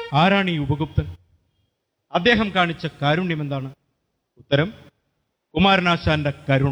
ആരാണ് ഈ ഉപഗുപ്തൻ അദ്ദേഹം കാണിച്ച കാരുണ്യം എന്താണ് ഉത്തരം കുമാരനാശാന്റെ കരുണ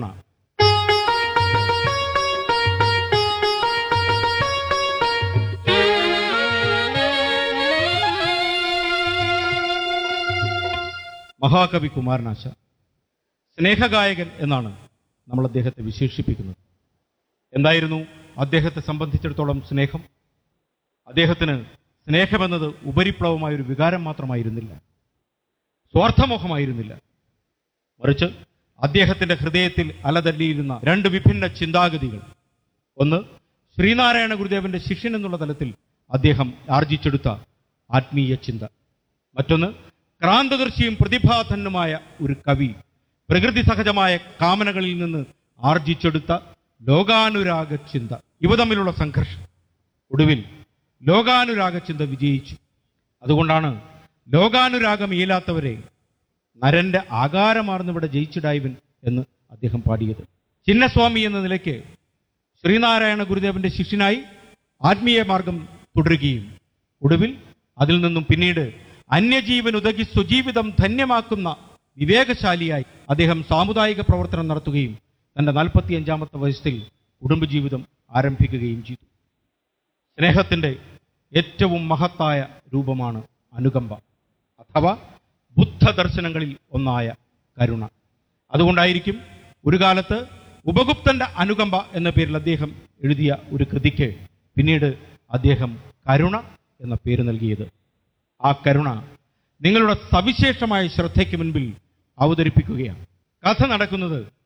മഹാകവി കുമാരനാശാൻ സ്നേഹഗായകൻ എന്നാണ് നമ്മൾ അദ്ദേഹത്തെ വിശേഷിപ്പിക്കുന്നത് എന്തായിരുന്നു അദ്ദേഹത്തെ സംബന്ധിച്ചിടത്തോളം സ്നേഹം അദ്ദേഹത്തിന് സ്നേഹമെന്നത് ഉപരിപ്ലവമായ ഒരു വികാരം മാത്രമായിരുന്നില്ല സ്വാർത്ഥമോഹമായിരുന്നില്ല മറിച്ച് അദ്ദേഹത്തിന്റെ ഹൃദയത്തിൽ അലതല്ലിയിരുന്ന രണ്ട് വിഭിന്ന ചിന്താഗതികൾ ഒന്ന് ശ്രീനാരായണ ഗുരുദേവന്റെ ശിഷ്യൻ എന്നുള്ള തലത്തിൽ അദ്ദേഹം ആർജിച്ചെടുത്ത ആത്മീയ ചിന്ത മറ്റൊന്ന് ക്രാന്തദർശിയും പ്രതിഭാധനുമായ ഒരു കവി പ്രകൃതി സഹജമായ കാമനകളിൽ നിന്ന് ആർജിച്ചെടുത്ത ലോകാനുരാഗ ചിന്ത ഇവ തമ്മിലുള്ള സംഘർഷം ഒടുവിൽ ലോകാനുരാഗ ചിന്ത വിജയിച്ചു അതുകൊണ്ടാണ് ലോകാനുരാഗം ഇയലാത്തവരെ നരന്റെ ആകാരമാർന്നിവിടെ ജയിച്ചിടായവൻ എന്ന് അദ്ദേഹം പാടിയത് ചിന്നസ്വാമി എന്ന നിലയ്ക്ക് ശ്രീനാരായണ ഗുരുദേവന്റെ ശിഷ്യനായി ആത്മീയ മാർഗം തുടരുകയും ഒടുവിൽ അതിൽ നിന്നും പിന്നീട് അന്യജീവൻ ഉതകി സ്വജീവിതം ധന്യമാക്കുന്ന വിവേകശാലിയായി അദ്ദേഹം സാമുദായിക പ്രവർത്തനം നടത്തുകയും തന്റെ നാൽപ്പത്തി അഞ്ചാമത്തെ വയസ്സിൽ കുടുംബജീവിതം ആരംഭിക്കുകയും ചെയ്തു സ്നേഹത്തിന്റെ ഏറ്റവും മഹത്തായ രൂപമാണ് അനുകമ്പ അഥവാ ബുദ്ധ ദർശനങ്ങളിൽ ഒന്നായ കരുണ അതുകൊണ്ടായിരിക്കും ഒരു കാലത്ത് ഉപഗുപ്തന്റെ അനുകമ്പ എന്ന പേരിൽ അദ്ദേഹം എഴുതിയ ഒരു കൃതിക്ക് പിന്നീട് അദ്ദേഹം കരുണ എന്ന പേര് നൽകിയത് ആ കരുണ നിങ്ങളുടെ സവിശേഷമായ ശ്രദ്ധയ്ക്ക് മുൻപിൽ അവതരിപ്പിക്കുകയാണ് കഥ നടക്കുന്നത്